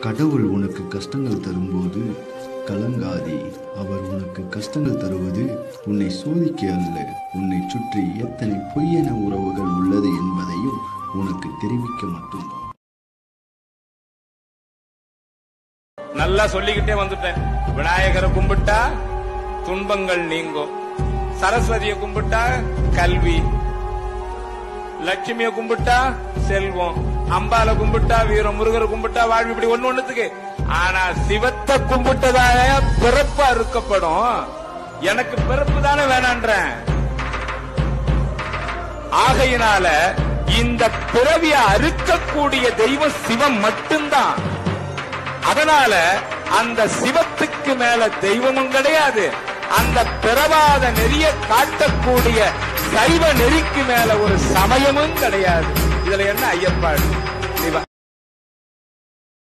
கடவுள் உனக்கு கஷ்டங்கள் தரும்போது கலங்காதே அவர் உனக்கு கஷ்டங்கள் தருவது உன்னை சோதிக்க அல்ல உன்னை சுற்றி எத்தனை பொய்யென உறவுகள் உள்ளது என்பதையும் உனக்கு தெரிவிக்க மட்டும்தான் நல்லா சொல்லிக்கிட்டே வந்துட்டேன் விநாயகரை கும்பிட்டா துன்பங்கள் நீங்கும் சரஸ்வதியை கும்பிட்டா கல்வி லட்சுமிய கும்பிட்டா செல்வம் அம்பால கும்பிட்டா வீரம் முருகரை கும்பிட்டா வாழ்வு இப்படி ஒண்ணு ஒண்ணுத்துக்கு ஆனா சிவத்தை கும்பிட்டதாய பிறப்பு அறுக்கப்படும் எனக்கு பிறப்பு தானே வேணான்றேன் ஆகையினால இந்த பிறவிய அறுக்கக்கூடிய தெய்வம் சிவம் மட்டும்தான் அதனால அந்த சிவத்துக்கு மேல தெய்வமும் கிடையாது அந்த பிறவாத நெறிய காட்டக்கூடிய சைவ நெறிக்கு மேல ஒரு சமயமும் கிடையாது இதுல என்ன ஐயப்பாடு